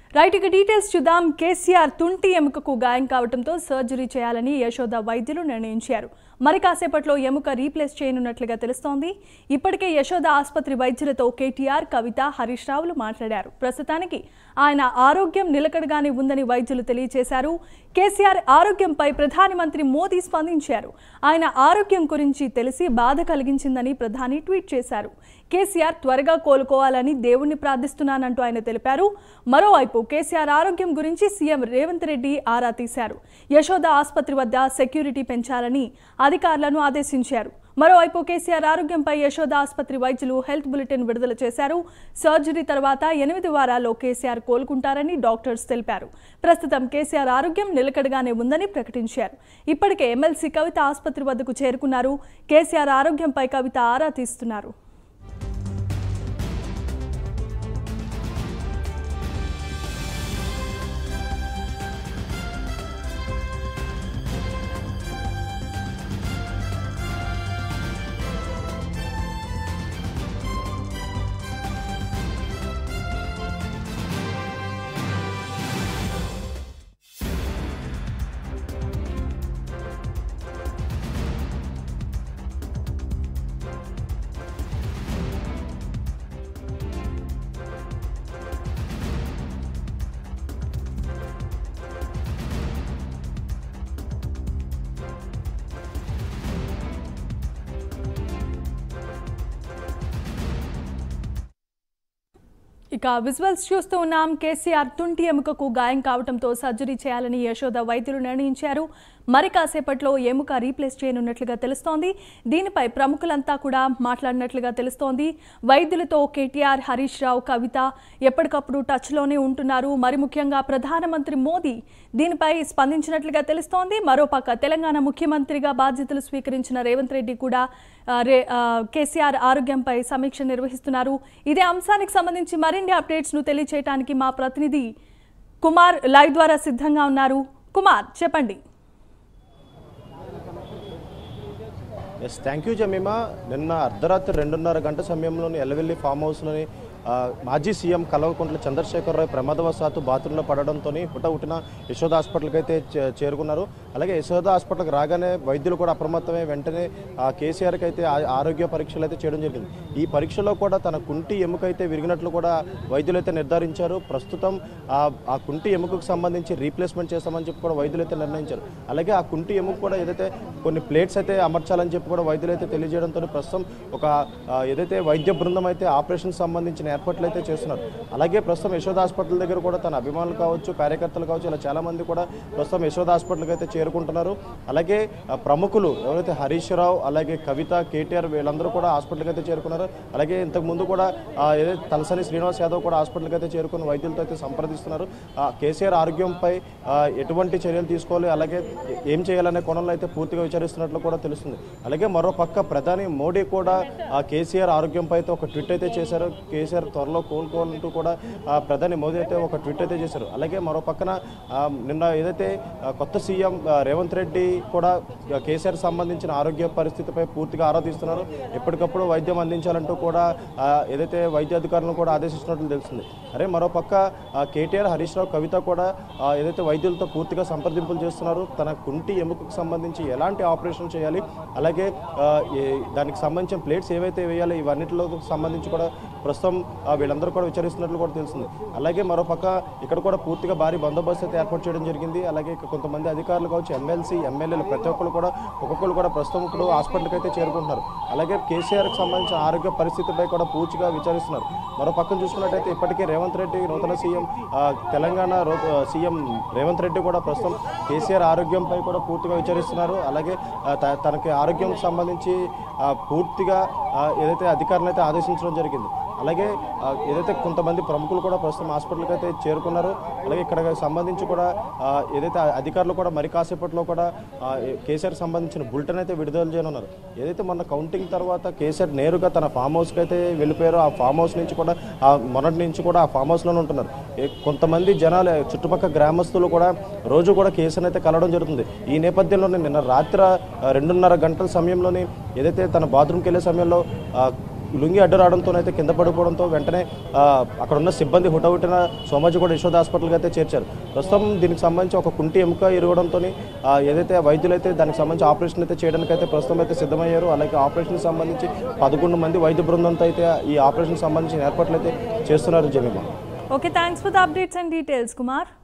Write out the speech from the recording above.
right ఇక details చూద్దాం కేసీఆర్ తుంటి ఎముకకు గాయం కావడంతో సర్జరీ చేయాలని యశోద వైద్యులు నిర్ణయించారు మరి కాసేపట్లో ఎముక రీప్లేస్ చేయనున్నట్లుగా తెలుస్తోంది ఇప్పటికే యశోద ఆసుపత్రి వైద్యులతో కేటీఆర్ కవిత హరీష్ రావులు మాట్లాడారు ప్రస్తుతానికి ఆయన ఆరోగ్యం నిలకడగానే ఉందని వైద్యులు తెలియజేశారు కేసీఆర్ ఆరోగ్యంపై ప్రధానమంత్రి మోదీ స్పందించారు ఆయన ఆరోగ్యం గురించి తెలిసి బాధ కలిగించిందని ప్రధాని ట్వీట్ చేశారు కేసీఆర్ త్వరగా కోలుకోవాలని దేవుణ్ణి ప్రార్థిస్తున్నానంటూ ఆయన తెలిపారు మరోవైపు కేసీఆర్ ఆరోగ్యం గురించి సీఎం రేవంత్ రెడ్డి ఆరా తీశారు యశోద ఆసుపత్రి వద్ద సెక్యూరిటీ పెంచాలని అధికారులను ఆదేశించారు మరోవైపు కేసీఆర్ ఆరోగ్యంపై యశోద ఆసుపత్రి వైద్యులు హెల్త్ బులెటిన్ విడుదల చేశారు సర్జరీ తర్వాత ఎనిమిది వారాల్లో కేసీఆర్ కోలుకుంటారని డాక్టర్స్ తెలిపారు ప్రస్తుతం కేసీఆర్ ఆరోగ్యం నిలకడగానే ఉందని ప్రకటించారు ఇప్పటికే ఎమ్మెల్సీ కవిత ఆసుపత్రి వద్దకు చేరుకున్నారు కేసీఆర్ ఆరోగ్యంపై కవిత ఆరా తీస్తున్నారు ఇక విజువల్స్ చూస్తూ ఉన్నాం కేసీఆర్ తుంటి ఎముకకు గాయం కావడంతో సర్జరీ చేయాలని యశోద వైద్యులు నిర్ణయించారు మరి కాసేపట్లో ఎముక రీప్లేస్ చేయనున్నట్లుగా తెలుస్తోంది దీనిపై ప్రముఖులంతా కూడా మాట్లాడినట్లుగా తెలుస్తోంది వైద్యులతో కేటీఆర్ హరీష్ రావు కవిత ఎప్పటికప్పుడు టచ్లోనే ఉంటున్నారు మరి ముఖ్యంగా ప్రధానమంత్రి మోదీ దీనిపై స్పందించినట్లుగా తెలుస్తోంది మరోపక్క తెలంగాణ ముఖ్యమంత్రిగా బాధ్యతలు స్వీకరించిన రేవంత్ రెడ్డి కూడా ఆ, రే ఆ, కేసీఆర్ ఆరోగ్యంపై సమీక్ష నిర్వహిస్తున్నారు ఇదే అంశానికి సంబంధించి మరిన్ని అప్డేట్స్ను తెలియచేయడానికి మా ప్రతినిధి కుమార్ లైవ్ ద్వారా సిద్ధంగా ఉన్నారు కుమార్ చెప్పండి ఎస్ థ్యాంక్ యూ జమీమా నిన్న అర్ధరాత్రి రెండున్నర గంట సమయంలోని ఎల్లవెల్లి ఫామ్ హౌస్లోని ఆ, మాజీ సీఎం కల్వకుంట్ల చంద్రశేఖరరావు ప్రమాదవశాత్తు బాత్రూంలో పడడంతో పుట్ట పుట్టిన యశోద హాస్పిటల్కి అయితే చే- చేరుకున్నారు అలాగే యశోద హాస్పిటల్కి రాగానే వైద్యులు కూడా అప్రమత్తమై వెంటనే ఆ కేసీఆర్కి అయితే ఆ- ఆరోగ్య పరీక్షలు అయితే చేయడం జరిగింది ఈ పరీక్షలో కూడా తన కుంటి ఎముకైతే విరిగినట్లు కూడా వైద్యులు అయితే నిర్ధారించారు ప్రస్తుతం ఆ ఆ కుంటి ఎముకకు సంబంధించి రీప్లేస్మెంట్ చేస్తామని చెప్పి కూడా వైద్యులు అయితే నిర్ణయించారు అలాగే ఆ కుంటి ఎముక కూడా ఏదైతే కొన్ని ప్లేట్స్ అయితే అమర్చాలని చెప్పి కూడా వైద్యులు అయితే తెలియజేయడంతో ప్రస్తుతం ఒక ఆ, ఏదైతే వైద్య బృందం అయితే ఆపరేషన్ సంబంధించిన ఏర్పాట్లు అయితే చేస్తున్నారు అలాగే ప్రస్తుతం యశోద హాస్పిటల్ దగ్గర కూడా తన అభిమానులు కావచ్చు కార్యకర్తలు కావచ్చు ఇలా చాలా మంది కూడా ప్రస్తుతం యశోద హాస్పిటల్కి అయితే చేరుకుంటున్నారు అలాగే ఆ, ప్రముఖులు ఎవరైతే హరీష్ రావు అలాగే కవిత కేటీఆర్ వీళ్ళందరూ కూడా హాస్పిటల్కి అయితే చేరుకున్నారు అలాగే ఇంతకు ముందు కూడా ఆ, ఏదైతే తలసాని శ్రీనివాస్ యాదవ్ కూడా హాస్పిటల్కి అయితే చేరుకుని వైద్యులతో అయితే సంప్రదిస్తున్నారు ఆ, కేసీఆర్ ఆరోగ్యంపై ఆ, ఎటువంటి చర్యలు తీసుకోవాలి అలాగే ఏం చేయాలనే కోణంలో అయితే పూర్తిగా విచారిస్తున్నట్లు కూడా తెలుస్తుంది అలాగే మరో పక్క ప్రధాని మోడీ కూడా ఆ కేసీఆర్ ఆరోగ్యంపై అయితే ఒక ట్వీట్ అయితే చేశారు కేసీఆర్ త్వరలో కోలుకోవాలంటూ కూడా ఆ, ప్రధాని మోదీ అయితే ఒక ట్వీట్ అయితే చేశారు అలాగే మరో పక్కన ఆ, నిన్న ఏదైతే ఆ, కొత్త సీఎం ఆ, రేవంత్ రెడ్డి కూడా ఆ, కేసీఆర్ సంబంధించిన ఆరోగ్య పరిస్థితిపై పూర్తిగా ఆరా తీస్తున్నారు ఎప్పటికప్పుడు వైద్యం అందించాలంటూ కూడా ఆ, ఏదైతే వైద్య అధికారులను కూడా ఆదేశిస్తున్నట్లు తెలుస్తుంది అరే మరో పక్క ఆ, కేటీఆర్ హరీష్ రావు కవిత కూడా ఆ, ఏదైతే వైద్యులతో పూర్తిగా సంప్రదింపులు చేస్తున్నారు తన కుంటి ఎముకకు సంబంధించి ఎలాంటి ఆపరేషన్ చేయాలి అలాగే ఆ, ఏ- దానికి సంబంధించిన ప్లేట్స్ ఏవైతే వేయాలో ఇవన్నిటిలో సంబంధించి కూడా ప్రస్తుతం ఆ, వీళ్ళందరూ కూడా విచారిస్తున్నట్లు కూడా తెలుస్తుంది అలాగే మరో పక్క ఇక్కడ కూడా పూర్తిగా భారీ బందోబస్తు అయితే ఏర్పాటు చేయడం జరిగింది అలాగే ఇక్కడ కొంతమంది అధికారులు కావచ్చు ఎమ్మెల్సీ ఎమ్మెల్యేలు ప్రతి ఒక్కరు కూడా ఒక్కొక్కరు కూడా ప్రస్తుతం ఇప్పుడు హాస్పిటల్కి అయితే చేరుకుంటున్నారు అలాగే కేసీఆర్కి సంబంధించిన ఆరోగ్య పరిస్థితిపై కూడా పూర్తిగా విచారిస్తున్నారు మరో పక్కన చూసుకున్నట్టయితే ఇప్పటికే రేవంత్ రెడ్డి నూతన సీఎం ఆ, తెలంగాణ రో- ఆ, సీఎం రేవంత్ రెడ్డి కూడా ప్రస్తుతం కేసీఆర్ ఆరోగ్యంపై కూడా పూర్తిగా విచారిస్తున్నారు అలాగే ఆ, త- తనకి ఆరోగ్యం సంబంధించి ఆ, పూర్తిగా ఆ, ఏదైతే అధికారులు అయితే ఆదేశించడం జరిగింది అలాగే ఆ, ఏదైతే కొంతమంది ప్రముఖులు కూడా ప్రస్తుతం హాస్పిటల్కి అయితే చేరుకున్నారు అలాగే ఇక్కడ సంబంధించి కూడా ఆ, ఏదైతే అధికారులు కూడా మరి కాసేపట్లో కూడా ఆ, ఏ- కేసీఆర్ సంబంధించిన బులెటిన్ అయితే విడుదల చేయనున్నారు ఏదైతే మొన్న కౌంటింగ్ తర్వాత కేసీఆర్ నేరుగా తన ఫామ్ హౌస్కి అయితే వెళ్ళిపోయారో ఆ ఫామ్ హౌస్ నుంచి కూడా ఆ మొన్నటి నుంచి కూడా ఆ ఫామ్ హౌస్లోనే ఉంటున్నారు ఏ- కొంతమంది జనాలు చుట్టుపక్కల గ్రామస్తులు కూడా రోజు కూడా కేసీఆర్ అయితే కలవడం జరుగుతుంది ఈ నేపథ్యంలోనే నిన్న రాత్రి ఆ, రెండున్నర గంటల సమయంలోని ఏదైతే తన బాత్రూమ్కి వెళ్ళే సమయంలో ఆ, లుంగి అడ్డు రావడంతో అయితే కింద పడిపోవడంతో వెంటనే ఆ, అక్కడ ఉన్న సిబ్బంది హుటహుటిన సోమాజిగూడ యశోద హాస్పిటల్కి అయితే చేర్చారు ప్రస్తుతం దీనికి సంబంధించి ఒక కుంటి ఎముక ఇరగడంతో ఏదైతే వైద్యులు అయితే దానికి సంబంధించి ఆపరేషన్ అయితే చేయడానికి అయితే ప్రస్తుతం అయితే సిద్ధమయ్యారు అలాగే ఆపరేషన్కి సంబంధించి పదకొండు మంది వైద్య బృందంతో అయితే ఈ ఆపరేషన్కి సంబంధించిన ఏర్పాట్లు అయితే చేస్తున్నారు Jemima okay thanks for the updates and details Kumar